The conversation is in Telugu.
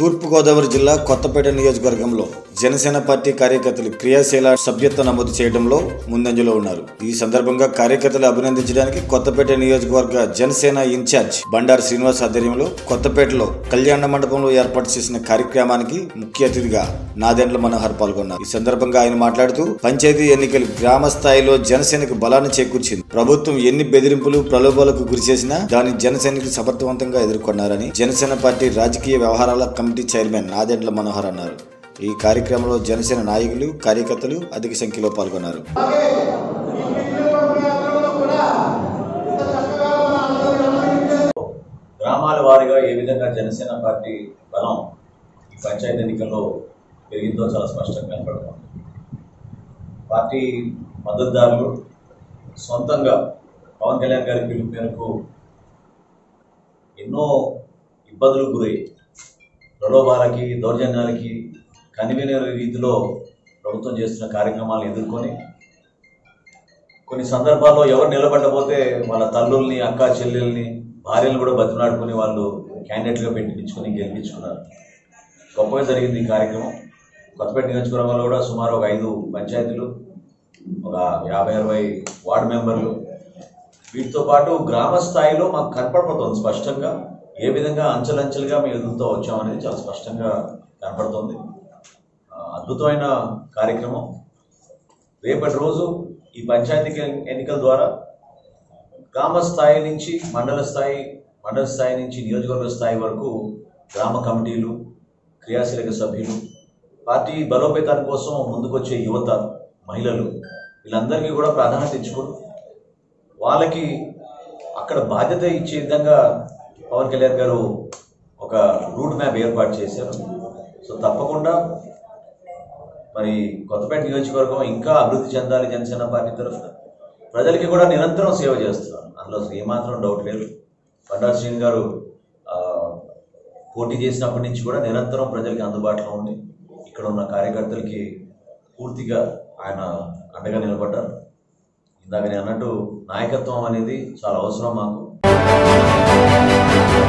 తూర్పుగోదావరి జిల్లా కొత్తపేట నియోజకవర్గంలో జనసేన పార్టీ కార్యకర్తలు క్రియాశీల సభ్యత్వ నమోదు చేయడంలో ముందంజలో ఉన్నారు ఈ సందర్భంగా కార్యకర్తలు అభినందించడానికి కొత్తపేట నియోజకవర్గ జనసేన ఇన్ఛార్జ్ బండారు శ్రీనివాస్ ఆధ్వర్యంలో కొత్తపేటలో కళ్యాణ మండపంలో ఏర్పాటు చేసిన కార్యక్రమానికి ముఖ్య అతిథిగా నాదెండ్ల మనోహర్ పాల్గొన్నారు ఈ సందర్భంగా ఆయన మాట్లాడుతూ పంచాయతీ ఎన్నికలు గ్రామ స్థాయిలో జనసేనకు బలాన్ని చేకూర్చింది ప్రభుత్వం ఎన్ని బెదిరింపులు ప్రలోభాలకు గురి చేసినా దాన్ని జనసేనకు సమర్థవంతంగా ఎదుర్కొన్నారని జనసేన పార్టీ రాజకీయ వ్యవహారాల కమిటీ చైర్మన్ నాదెండ్ల మనోహర్ అన్నారు ఈ కార్యక్రమంలో జనసేన నాయకులు కార్యకర్తలు అధిక సంఖ్యలో పాల్గొన్నారు గ్రామాల వారీగా ఏ విధంగా జనసేన పార్టీ బలం ఈ పంచాయతీ ఎన్నికల్లో పెరిగిందో చాలా స్పష్టంగా కనపడుతుంది పార్టీ మద్దతుదారులు సొంతంగా పవన్ కళ్యాణ్ గారి పిలుపు మేరకు ఎన్నో ఇబ్బందులకు గురై ప్రలోభాలకి దౌర్జన్యాలకి కనివిన రీతిలో ప్రభుత్వం చేస్తున్న కార్యక్రమాలను ఎదుర్కొని కొన్ని సందర్భాల్లో ఎవరు నిలబడకపోతే వాళ్ళ తల్లుల్ని అక్క చెల్లెల్ని భార్యలు కూడా బతిమలాడుకుని వాళ్ళు క్యాండిడేట్గా పెట్టించుకొని గెలిపించుకున్నారు గొప్పగా జరిగింది ఈ కార్యక్రమం కొత్తపేట నియోజకవర్గంలో కూడా సుమారు ఒక ఐదు పంచాయతీలు ఒక యాభై అరవై వార్డు మెంబర్లు వీటితో పాటు గ్రామ స్థాయిలో మాకు కనపడిపోతుంది స్పష్టంగా ఏ విధంగా అంచెలంచెలుగా మేము ఎదుగుతూ వచ్చామనేది చాలా స్పష్టంగా కనపడుతుంది ఆ, అద్భుతమైన కార్యక్రమం రేపటి రోజు ఈ పంచాయతీ ఎన్నికల ద్వారా గ్రామ స్థాయి నుంచి మండల స్థాయి మండల స్థాయి నుంచి నియోజకవర్గ స్థాయి వరకు గ్రామ కమిటీలు క్రియాశీలక సభ్యులు పార్టీ బలోపేతాని కోసం ముందుకొచ్చే యువత మహిళలు వీళ్ళందరికీ కూడా ప్రాధాన్యత ఇచ్చుకుని వాళ్ళకి అక్కడ బాధ్యత ఇచ్చే విధంగా పవన్ కళ్యాణ్ గారు ఒక రూట్ మ్యాప్ ఏర్పాటు చేశారు సో తప్పకుండా మరి కొత్తపేట నియోజకవర్గం ఇంకా అభివృద్ధి చెందాలి జనసేన పార్టీ తరఫున ప్రజలకి కూడా నిరంతరం సేవ చేస్తున్నారు అందులో అసలు ఏమాత్రం డౌట్ లేదు బండారు శ్రీని గారు ఆ, పోటీ చేసినప్పటి నుంచి కూడా నిరంతరం ప్రజలకి అందుబాటులో ఉండి ఇక్కడ ఉన్న కార్యకర్తలకి పూర్తిగా ఆయన అండగా నిలబడ్డారు ఇందాక నేను అన్నట్టు నాయకత్వం అనేది చాలా అవసరం మాకు